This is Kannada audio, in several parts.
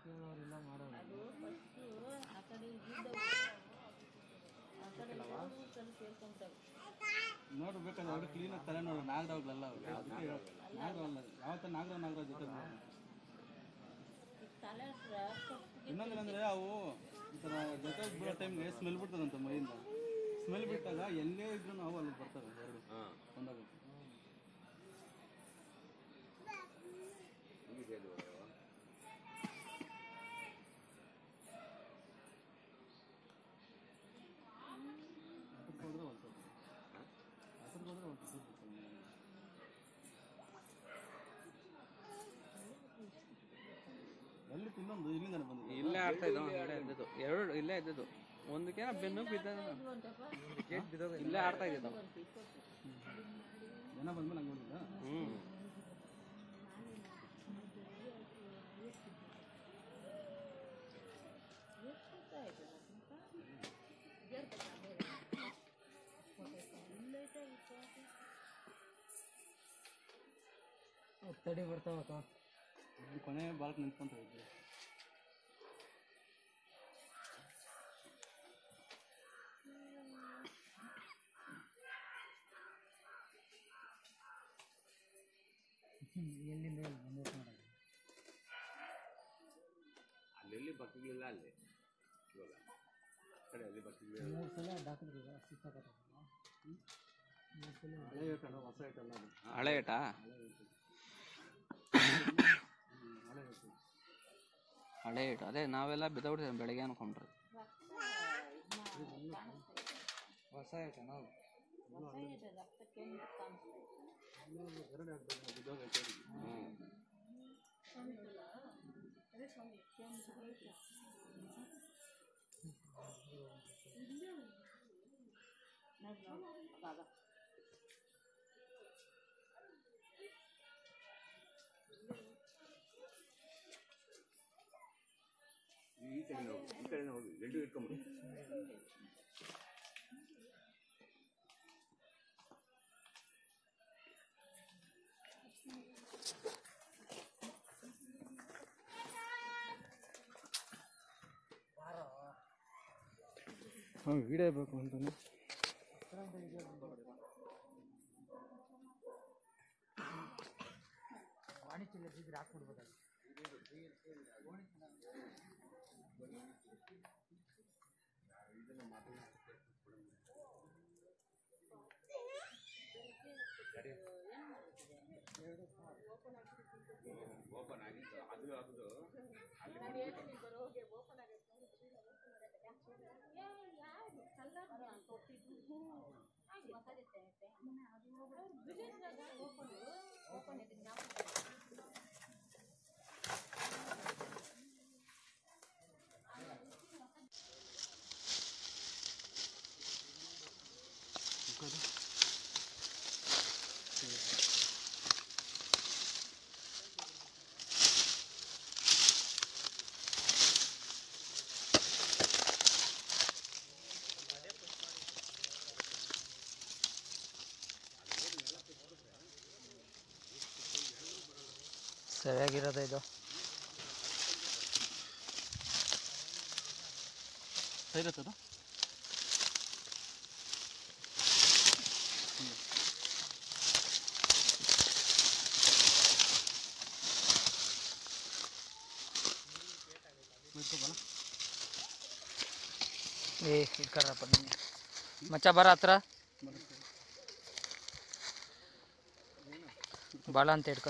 ಕೇಳೋರಿಲ್ಲ ಮಾಡೋರು ಅದು ಫಸ್ಟು ಆ ಕಡೆ ಇದ್ದಿದ್ದ ಆ ಕಡೆ ಇರೋದು ಕಲ್ ಸೇರ್ಕೊಂತವೆ ನೋಡು ಬೇಕಾದ್ರೆ ಅವ್ರು ಕ್ಲೀನಾಗಿ ತಲೆ ನೋಡು ನಾಗರಾವ್ಗಳೆಲ್ಲ ಅವ್ರು ಅದಕ್ಕೆ ಹೇಳೋದು. ನಾಗರಾವ್ ಯಾವತ್ತ ನಾಗರಾವ್ ನಾಗರಾವ್ ಜೊತೆ ನೋಡು. ಈ ತಲೆ ಕಪ್ಪು ಇನ್ನೊಂದೇನಂದ್ರೆ ಅವು ಈ ಥರ ಜೊತೆ ಬಿಡೋ ಟೈಮ್ಗೆ ಸ್ಮೆಲ್ ಬಿಡ್ತದಂತ ಮೈಯಿಂದ ಸ್ಮೆಲ್ ಬಿಟ್ಟಾಗ ಎಲ್ಲೇ ಇದ್ರೂ ನಾವು ಅಲ್ಲಿ ಬರ್ತವೆ ಎರಡು ಒಂದಾಗುತ್ತೆ ಅದಕ್ಕೆ ಹೋದ್ರೆ ಒಂದು ಅದಕ್ಕೆ ಹೋದ್ರೆ ಒಂದು ಎಲ್ಲಿ ಇನ್ನೊಂದು ಇಲ್ಲಿಂದ ಬಂದಿದೆ ಇಲ್ಲೇ ಆಡ್ತಾ ಇದ್ದವ ಇಲ್ಲೇ ಇದ್ದಿದ್ದು ಎರಡು ಇಲ್ಲೇ ಇದ್ದಿದ್ದು ಒಂದಕ್ಕೆ ಬೆನ್ನು ಬಿದ್ದ ಇಲ್ಲೇ ಆಡ್ತಾ ಇದ್ದಿದ್ದು ಜನ ಬಂದ್ಮೇಲೆ ಹಂಗೆ ಹೋಗಿದ್ದ ಹ್ಮ್ ತಡಿ ಬರ್ತಾವಕ್ಕ ಇಲ್ಲಿ ಕೊನೆ ಬಾಳಕ್ಕೆ ನಿಂತ್ಕೊಂತ ಇದ್ದೆ ಎಲ್ಲಿಂದ ಎಲ್ಲಿ ಬಂದೈತೆ ನೋಡೋದು ಅಲ್ಲೆಲ್ಲಿ ಬಕ್ಕಿಗಳಿಲ್ಲ ಅಲ್ಲಿ ಇವಾಗ ಆ ಕಡೆ ಅಲ್ಲಿ ಬಕ್ಕಿಗಳು ಮೂರು ಸಲ ಡಾಕ್ಟ್ರಿಗೆ ಸಿಕ್ಕಾಕತ್ತ ಮೂರು ಸಲ ಹಳೆ ಏಟಲ್ಲ ಹೊಸ ಏಟಲ್ಲ ಅದು ಹಳೆ ಏಟಾ ಹಳೆ ಏಟು ಹಳೆ ಏಟು ಅದೇ ನಾವೆಲ್ಲ ಬಿದ್ದಬಿಡ್ತೀವಿ ಬೆಳಿಗ್ಗೆ ಅನ್ಕೊಂಡ್ರಿ ಹೊಸ ಏಟ ನಾವು ಎರಡು ಹಾಕ್ಬೇಕು ಬಿದ್ದೋಗೈತೆ ಈ ಕಡೆ ಹೋಗಿ ಈ ಕಡೆ ಹೋಗಿ ಎರಡು ಇಟ್ಕೊಂಬಿಡಿ ಹಾಂ ವಿಡಿಯೋ ಬೇಕು ಅಂತಾನೆ ವಾಣಿಜ್ಯ ಇದ್ರೆ ಹಾಕ್ಬಿಡ್ಬೋದಲ್ಲ ಓಪನ್ ಆಗಿತ್ತು ಅದು ಅದು ಸರಿಯಾಗಿರೋದು ಇದು ಸೈಡ್ ಹತ್ತದ ಏ ಇಟ್ಕರಪ್ಪ ನಿನ್ನೆ ಮಚ್ಚ ಬರ ಹತ್ರ ಬಾಳ ಅಂತ ಇಟ್ಕೊ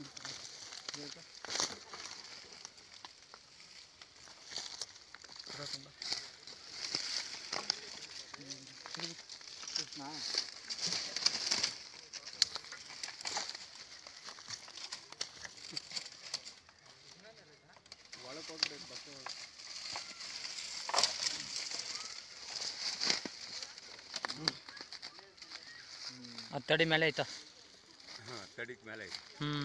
ಅದು ತಡಿ ಮೇಲೆ ಐತ ಹಾಂ ತಡಿಕ್ ಮೇಲೆ ಐತೆ ಹ್ಞೂ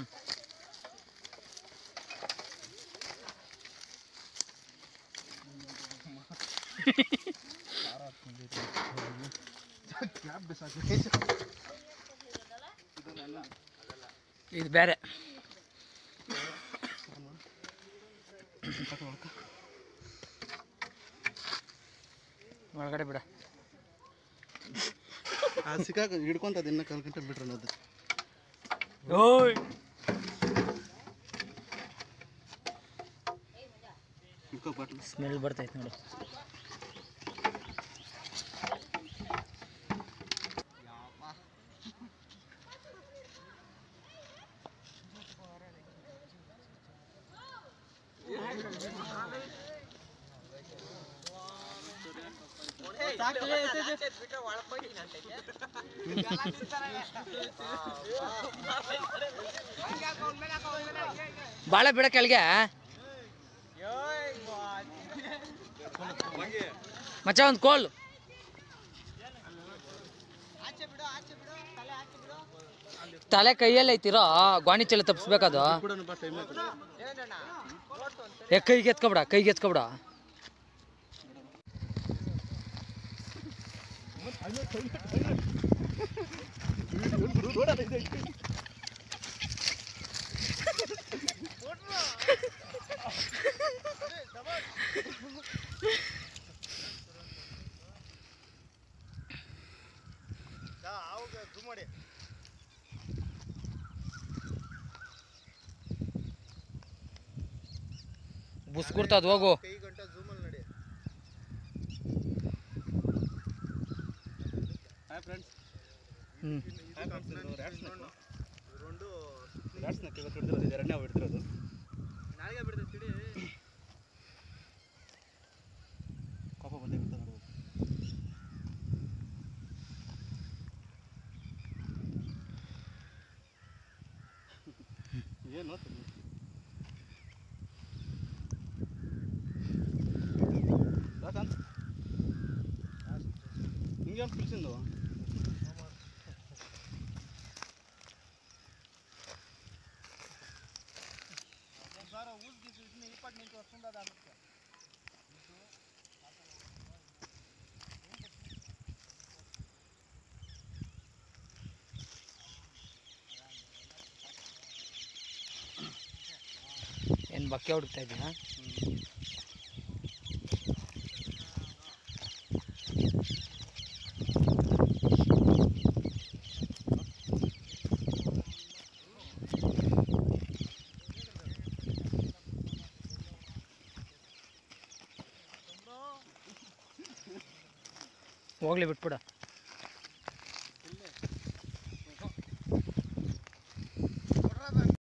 ಇದು ಬೇರೆ ಒಳಗಡೆ ಬಿಡ ಆ ಸಿಕ್ಕಾಕ ಹಿಡ್ಕೊಂತದ ಇನ್ನ ಕಾಲು ಗಂಟೆ ಬಿಟ್ರೆ ಅದು ಓಯ್ ಹಿಡ್ಕೋ ಬಾಟ್ಲು ಸ್ಮೆಲ್ ಬರ್ತೈತೆ ನೋಡಿ ಬಾಳೆ ಬಿಡ ಕೆಳಗೆ ಮಚ್ಚ ಒಂದು ಕೋಲ್ ತಲೆ ಕೈಯಲ್ಲೇ ಐತಿರೋ ಗಾಣಿ ಚೀಲ ತಪ್ಪಿಸ್ಬೇಕದು ಕೂಡ ಬಾ ಟೈಮ್ ಆಯ್ತು ಏ ಕೈಗೆ ಎತ್ಕೊಬಿಡ ಕೈಗೆ ಎತ್ಕೊಬಿಡ ಬುಸ್ಕುರ್ತದ ಹೋಗು ಕೈ ಗಂಟೆ ಝೂಮಲ್ಲಿ ನಡಿ ಹಾಯ್ ಫ್ರೆಂಡ್ಸ್ ಹ್ಞೂ ಹಾಯ್ ಫ್ರೆಂಡ್ಸ್ ಇದು ರ್ಯಾಟ್ಸ್ ರೊಂಡು ರ್ಯಾಟ್ಸ್ ನೆಕ್ ಇವತ್ತು ಹಿಡಿದಿರೋದು ಇದು ಎರಡನೇ ಹಿಡಿದಿರೋದು ನಾಳೆಗೆ ಬಿಡ್ತೈತಿ ಕೋಪ ಬಂದೇ ಬಿಡ್ತಾ ನೋಡ್ಬೋದು ಏನು ನೋಡ್ತೀನಿ ಯಾಕಂತ ಹಿಂಗೇನು పిలిచిందో ಏನು ಬಕ್ಕೆ ಹುಡುಕ್ತಾ ಇದೆಯಾ ಹೋಗ್ಲಿ ಬಿಟ್ಬಿಡ